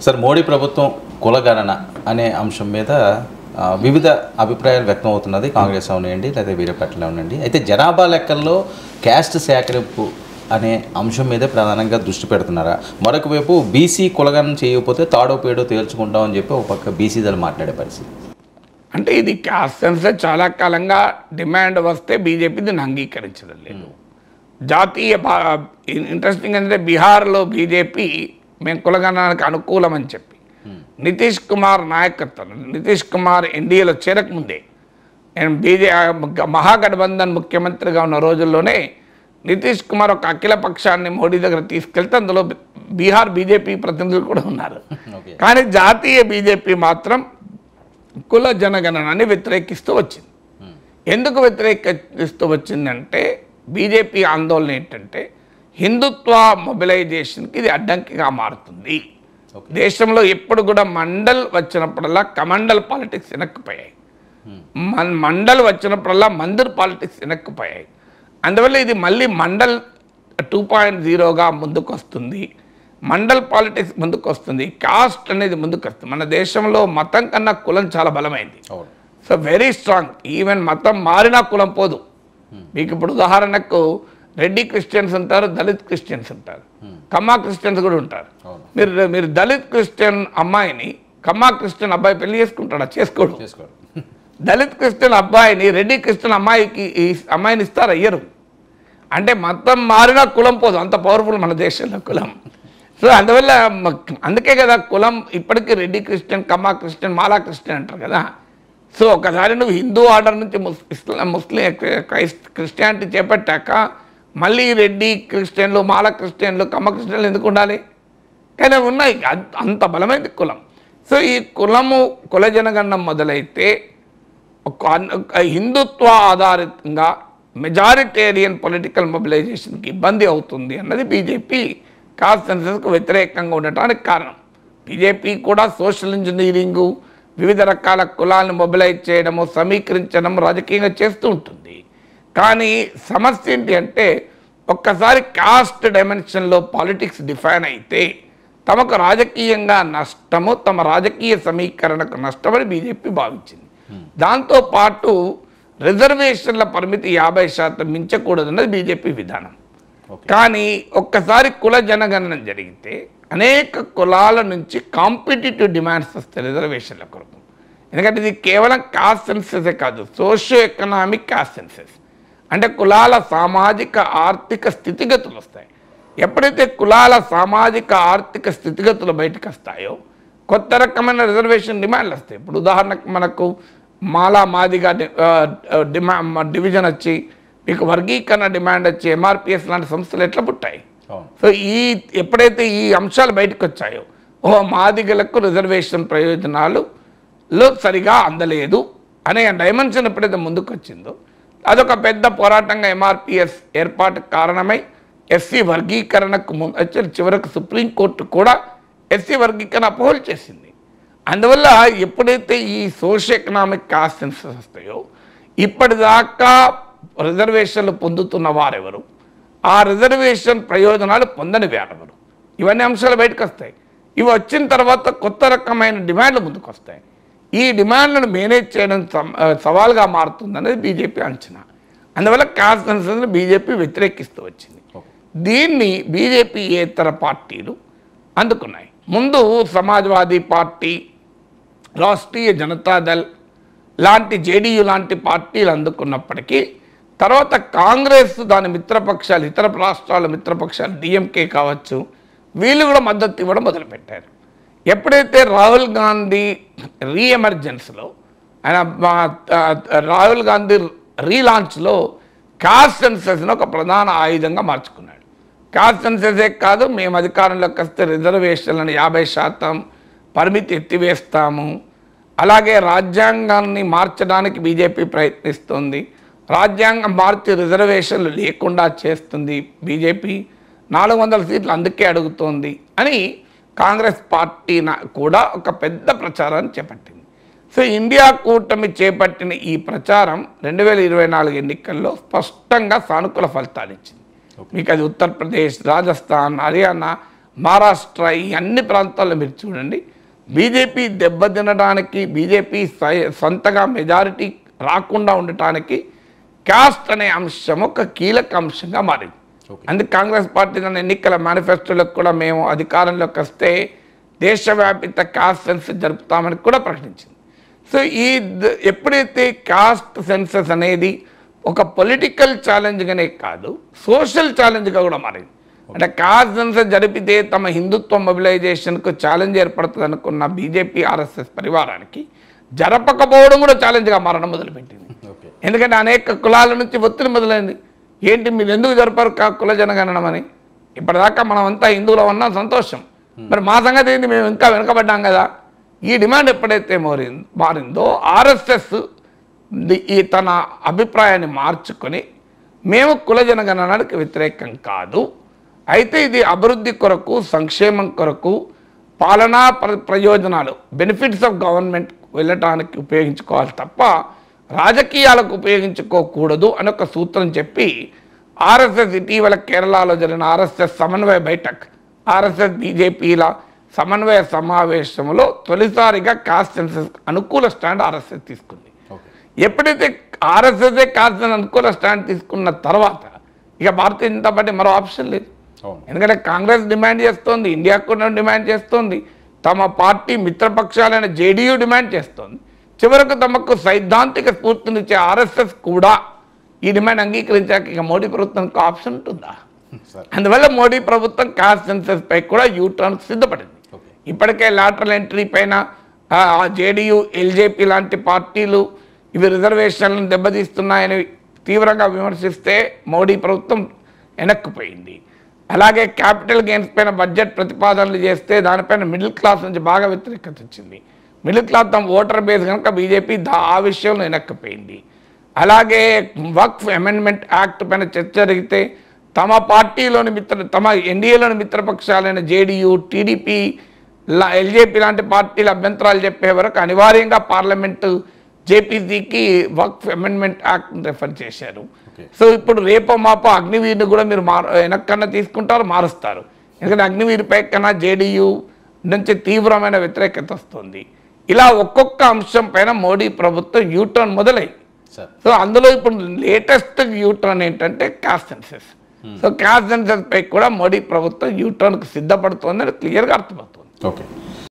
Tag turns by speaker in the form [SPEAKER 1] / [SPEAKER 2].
[SPEAKER 1] Sir Modi ప్రభుత్వం కులగణన అనే అంశం మీద ఆ, వివిధ అభిప్రాయాలు వ్యక్తం అవుతున్నది కాంగ్రెస్ అవనండి లేదా వీరే పట్ల అవునండి అయితే జనాభా లెక్కల్లో క్యాస్ట్ సేకరింపు అనే అంశం మీదే ప్రధానంగా దృష్టి పెడుతున్నారా మరొక వైపు బీసీ కులగణన చేయకపోతే తాడో పేడో తేల్చుకుంటామని చెప్పి ఒక పక్క బీసీ దళ మాట్లాడే పరిస్థితి
[SPEAKER 2] అంటే ఇది క్యాస్ట్ సెన్సర్ చాలా కాలంగా డిమాండ్ వస్తే బీజేపీ దీన్ని అంగీకరించడం లేదు జాతీయ బా ఇంట్రెస్టింగ్ అంటే బీహార్లో బీజేపీ మేము కులగణానికి అనుకూలం అని చెప్పి నితీష్ కుమార్ నాయకత్వం నితీష్ కుమార్ ఎన్డీఏలో చేరకముందే నేను బీజే మహాగఠబంధన్ ముఖ్యమంత్రిగా ఉన్న రోజుల్లోనే నితీష్ కుమార్ ఒక అఖిల పక్షాన్ని మోడీ దగ్గర తీసుకెళ్తే అందులో బీహార్ బీజేపీ ప్రతినిధులు కూడా ఉన్నారు
[SPEAKER 1] ఓకే
[SPEAKER 2] కానీ జాతీయ బీజేపీ మాత్రం కుల జనగణనాన్ని వ్యతిరేకిస్తూ వచ్చింది ఎందుకు వ్యతిరేకిస్తూ వచ్చిందంటే బీజేపీ ఆందోళన ఏంటంటే హిందుత్వ మొబిలైజేషన్కి ఇది అడ్డంకిగా మారుతుంది
[SPEAKER 1] ఓకే.
[SPEAKER 2] దేశంలో ఎప్పుడు కూడా మండల్ వచ్చినప్పుడల్లా కమండల్ పాలిటిక్స్ వెనక్కిపోయాయి మన్ మండల్ వచ్చినప్పుడల్లా మందిర్ పాలిటిక్స్ వెనక్కిపోయాయి అందువల్ల ఇది మళ్ళీ మండల్ టూ పాయింట్ జీరోగా ముందుకు వస్తుంది మండల్ పాలిటిక్స్ ముందుకు వస్తుంది కాస్ట్ అనేది ముందుకు వస్తుంది మన దేశంలో మతం కన్నా కులం చాలా బలమైంది
[SPEAKER 1] అవును
[SPEAKER 2] సో వెరీ స్ట్రాంగ్ ఈవెన్ మతం మారినా కులం పోదు మీకు ఇప్పుడు ఉదాహరణకు రెడ్డి క్రిస్టియన్స్ ఉంటారు దళిత్ క్రిస్టియన్స్ ఉంటారు కమ్మా క్రిస్టియన్స్ కూడా ఉంటారు
[SPEAKER 1] అవును
[SPEAKER 2] మీరు మీరు దళిత్ క్రిస్టియన్ అమ్మాయిని కమ్మా క్రిస్టియన్ అబ్బాయి పెళ్లి చేసుకుంటాడా చేసుకోడు
[SPEAKER 1] చేసుకోండి
[SPEAKER 2] దళిత్ క్రిస్టియన్ అబ్బాయిని రెడ్డి క్రిస్టియన్ అమ్మాయికి ఈ అమ్మాయిని ఇస్తారు అయ్యరు అంటే మతం మారినా కులం పోదు అంత పవర్ఫుల్ మన దేశంలో కులం సో అందువల్ల మ- అందుకే కదా కులం ఇప్పటికీ Reddy Christian Kamma Christian Mala Christian అంటారు కదా సో ఒకసారి నువ్వు హిందూ ఆర్డర్ నుంచి ముస్ ఇస్లాం ముస్లిం క్రైస్ట్ క్రిస్టియానిటీ చేపట్టాక మళ్ళీ రెడ్డి క్రిస్టియన్లు మాల క్రిస్టియన్లు కమ్మ క్రిస్టియన్లు ఎందుకు ఉండాలి కానీ అవి ఉన్నాయి అం- అంత బలమైనది కులం సో ఈ కులము కుల జనగణన మొదలైతే ఒక అన్- ఒక హిందుత్వ ఆధారితంగా మెజారిటేరియన్ పొలిటికల్ మొబిలైజేషన్కి ఇబ్బంది అవుతుంది అన్నది బీజేపీ కాస్ట్ సెన్సస్కు వ్యతిరేకంగా ఉండటానికి కారణం బీజేపీ కూడా సోషల్ ఇంజనీరింగు వివిధ రకాల కులాలను మొబిలైజ్ చేయడము సమీకరించడం రాజకీయంగా చేస్తూ ఉంటుంది కానీ సమస్య ఏంటి అంటే ఒక్కసారి కాస్ట్ డైమెన్షన్లో పాలిటిక్స్ డిఫైన్ అయితే తమకు రాజకీయంగా నష్టము తమ రాజకీయ సమీకరణకు నష్టమని బీజేపీ భావించింది దాంతో పాటు రిజర్వేషన్ల పరిమితి యాభై శాతం మించకూడదన్నది బీజేపీ విధానం
[SPEAKER 1] ఓకే.
[SPEAKER 2] కానీ ఒక్కసారి కుల జనగణన జరిగితే అనేక కులాల నుంచి కాంపిటేటివ్ డిమాండ్స్ వస్తాయి రిజర్వేషన్ల కొరకు ఎందుకంటే ఇది కేవలం కాస్ట్ సెన్సెసే కాదు సోషియో ఎకనామిక్ కాస్ట్ సెన్సెస్ అంటే కులాల సామాజిక ఆర్థిక స్థితిగతులు వస్తాయి ఎప్పుడైతే కులాల సామాజిక ఆర్థిక స్థితిగతులు బయటకు వస్తాయో కొత్త రకమైన రిజర్వేషన్ డిమాండ్లు వస్తాయి ఇప్పుడు ఉదాహరణకు మనకు మాలా మాదిగా డి- ఆ, ఆ, డిమా మ- డివిజన్ వచ్చి మీకు వర్గీకరణ డిమాండ్ వచ్చి ఎంఆర్పిఎస్ లాంటి సంస్థలు ఎట్లా పుట్టాయి
[SPEAKER 1] అవును
[SPEAKER 2] సో ఈ ఎప్పుడైతే ఈ అంశాలు బయటకు వచ్చాయో ఓ మాదిగలకు రిజర్వేషన్ ప్రయోజనాలు లో సరిగా అందలేదు అనే డైమెన్షన్ ఎప్పుడైతే ముందుకు వచ్చిందో అదొక పెద్ద పోరాటంగా ఎంఆర్పిఎస్ ఏర్పాటుకు కారణమై ఎస్సీ వర్గీకరణకు ముందు వచ్చి చివరకు సుప్రీంకోర్టు కూడా ఎస్సీ వర్గీకరణ అపోహలు చేసింది అందువల్ల ఎప్పుడైతే ఈ సోషల్ ఎకనామిక్ కాస్ట్ సెన్సెస్ వస్తాయో ఇప్పటిదాకా రిజర్వేషన్లు పొందుతున్న వారెవరు ఆ రిజర్వేషన్ ప్రయోజనాలు పొందని వారెవరు ఇవన్నీ అంశాలు బయటకు వస్తాయి ఇవి వచ్చిన తర్వాత కొత్త రకమైన డిమాండ్లు ముందుకు వస్తాయి ఈ డిమాండ్లను మేనేజ్ చేయడం సమ- ఆ, సవాల్గా మారుతుందనేది బీజేపీ అంచనా అందువల్ల కాస్ట్ సెన్సెస్ని బీజేపీ వ్యతిరేకిస్తూ వచ్చింది
[SPEAKER 1] ఓకే
[SPEAKER 2] దీన్ని బీజేపీ ఇతర పార్టీలు అందుకున్నాయి ముందు సమాజ్వాదీ పార్టీ రాష్ట్రీయ జనతాదళ్ లాంటి జేడీయూ లాంటి పార్టీలు అందుకున్నప్పటికీ తర్వాత కాంగ్రెస్ దాని మిత్రపక్షాలు ఇతర రాష్ట్రాల మిత్రపక్షాలు డిఎంకే కావచ్చు వీళ్ళు కూడా మద్దతు ఇవ్వడం మొదలుపెట్టారు ఎప్పుడైతే రాహుల్ గాంధీ రీఎమర్జెన్స్లో ఆయన మా- ఆ, రాహుల్ గాంధీ రీలాంచ్లో కాస్ట్ సెన్సెస్ను ఒక ప్రధాన ఆయుధంగా మార్చుకున్నాడు కాస్ట్ సెన్సెసే కాదు మేము అధికారంలోకి వస్తే రిజర్వేషన్లను యాభై శాతం పరిమితి ఎత్తివేస్తాము అలాగే రాజ్యాంగాన్ని మార్చడానికి బీజేపీ ప్రయత్నిస్తుంది రాజ్యాంగం మార్చి రిజర్వేషన్లు లేకుండా చేస్తుంది బీజేపీ నాలుగు వందల సీట్లు అందుకే అడుగుతోంది అని కాంగ్రెస్ పార్టీ నా- కూడా ఒక పెద్ద ప్రచారాన్ని చేపట్టింది సో ఇండియా కూటమి చేపట్టిన ఈ ప్రచారం రెండు వేల ఇరవై నాలుగు ఎన్నికల్లో స్పష్టంగా సానుకూల ఫలితాలు ఇచ్చింది మీకు అది ఉత్తరప్రదేశ్ రాజస్థాన్ హర్యానా మహారాష్ట్ర ఈ అన్ని ప్రాంతాల్లో మీరు చూడండి బీజేపీ దెబ్బతినడానికి బీజేపీ స్వయ- సొంతగా మెజారిటీ రాకుండా ఉండటానికి క్యాస్ట్ అనే అంశం ఒక కీలక అంశంగా మారింది
[SPEAKER 1] Okay.
[SPEAKER 2] అందుకే కాంగ్రెస్ పార్టీ తన ఎన్నికల మేనిఫెస్టోలకు కూడా మేము అధికారంలోకి వస్తే దేశవ్యాపిత కాస్ట్ సెన్సస్ జరుపుతామని కూడా ప్రకటించింది సో ఈ ద- ఎప్పుడైతే కాస్ట్ సెన్సస్ అనేది ఒక పొలిటికల్ ఛాలెంజ్గానే కాదు సోషల్ ఛాలెంజ్గా కూడా మారింది అంటే కాస్ట్ సెన్సస్ జరిపితే తమ హిందుత్వ మొబిలైజేషన్కు ఛాలెంజ్ ఏర్పడుతుంది అనుకున్న బీజేపీ ఆర్ఎస్ఎస్ పరివారానికి జరపకపోవడం కూడా ఛాలెంజ్గా మారడం మొదలుపెట్టింది
[SPEAKER 1] ఓకే
[SPEAKER 2] ఎందుకంటే అనేక కులాల నుంచి ఒత్తిడి మొదలైంది ఏంటి మీరు ఎందుకు జరపరు కా కుల జనగణనం అని ఇప్పటిదాకా మనం అంతా హిందువులో ఉన్నాం సంతోషం మరి మా సంగతి ఏంటి మేము ఇంకా వెనుకబడ్డాం కదా ఈ డిమాండ్ ఎప్పుడైతే మారింది మారిందో ఆర్ఎస్ఎస్ ఈ తన అభిప్రాయాన్ని మార్చుకొని మేము కుల జనగణనానికి వ్యతిరేకం కాదు అయితే ఇది అభివృద్ధి కొరకు సంక్షేమం కొరకు పాలనా ప్ర ప్రయోజనాలు బెనిఫిట్స్ ఆఫ్ గవర్నమెంట్ వెళ్ళటానికి ఉపయోగించుకోవాలి తప్ప రాజకీయాలకు ఉపయోగించుకోకూడదు అని ఒక సూత్రం చెప్పి ఆర్ఎస్ఎస్ ఇటీవల కేరళలో జరిగిన ఆర్ఎస్ఎస్ సమన్వయ బైఠక్ ఆర్ఎస్ఎస్ బీజేపీల సమన్వయ సమావేశంలో తొలిసారిగా కాస్ట్ సెన్సస్ అనుకూల స్టాండ్ ఆర్ఎస్ఎస్ తీసుకుంది
[SPEAKER 1] ఓకే
[SPEAKER 2] ఎప్పుడైతే ఆర్ఎస్ఎస్ కాస్ట్ అనుకూల స్టాండ్ తీసుకున్న తర్వాత ఇక భారతీయ జనతా పార్టీ మరో ఆప్షన్ లేదు
[SPEAKER 1] అవును
[SPEAKER 2] ఎందుకంటే కాంగ్రెస్ డిమాండ్ చేస్తోంది ఇండియా కూడా డిమాండ్ చేస్తోంది తమ పార్టీ మిత్రపక్షాలైన జేడీయూ డిమాండ్ చేస్తోంది చివరకు తమకు సైద్ధాంతిక స్ఫూర్తినిచ్చే ఆర్ఎస్ఎస్ కూడా ఈ డిమాండ్ అంగీకరించాక ఇక మోడీ ప్రభుత్వానికి ఆప్షన్ ఉంటుందా
[SPEAKER 1] సార్
[SPEAKER 2] అందువల్ల మోడీ ప్రభుత్వం కాస్ట్ సెన్సస్ పై కూడా యూ టర్న్ సిద్ధపడింది
[SPEAKER 1] ఓకే
[SPEAKER 2] ఇప్పటికే లాటరల్ ఎంట్రీ పైన జేడీయూ ఎల్జేపీ లాంటి పార్టీలు ఇవి రిజర్వేషన్లను దెబ్బతీస్తున్నాయని తీవ్రంగా విమర్శిస్తే మోడీ ప్రభుత్వం వెనక్కిపోయింది అలాగే క్యాపిటల్ గెయిన్స్ పైన బడ్జెట్ ప్రతిపాదనలు చేస్తే దానిపైన మిడిల్ క్లాస్ నుంచి బాగా వ్యతిరేకత వచ్చింది మిడిల్ క్లాస్ తమ ఓటర్ బేస్ కనుక బీజేపీ దా- ఆ విషయంలో వెనక్కిపోయింది అలాగే వక్ఫ్ అమెండ్మెంట్ యాక్ట్ పైన చర్చ జరిగితే తమ పార్టీలోని మిత్ర తమ ఎన్డీఏలోని మిత్రపక్షాలైన జేడీయూ టీడీపీ లా ఎల్జేపీ లాంటి పార్టీల అభ్యంతరాలు చెప్పే వరకు అనివార్యంగా పార్లమెంటు జేపీసీకి వక్ఫ్ అమెండ్మెంట్ యాక్ట్ రెఫర్ చేశారు
[SPEAKER 1] ఓకే
[SPEAKER 2] సో ఇప్పుడు రేపో మాపో అగ్నివీర్ని కూడా మీరు మారు వెనక్కన్నా తీసుకుంటారు మారుస్తారు ఎందుకంటే అగ్నివీరిపై కన్నా జేడీయూ నుంచి తీవ్రమైన వ్యతిరేకత వస్తుంది ఇలా ఒక్కొక్క అంశం పైన మోడీ ప్రభుత్వం యూటర్న్ మొదలైంది
[SPEAKER 1] సార్
[SPEAKER 2] సో అందులో ఇప్పుడు లేటెస్ట్ యూటర్న్ ఏంటంటే caste census so caste census పై కూడా మోడీ ప్రభుత్వం యూటర్న్కి సిద్ధపడుతోందని క్లియర్గా అర్థమవుతుంది
[SPEAKER 1] ఓకే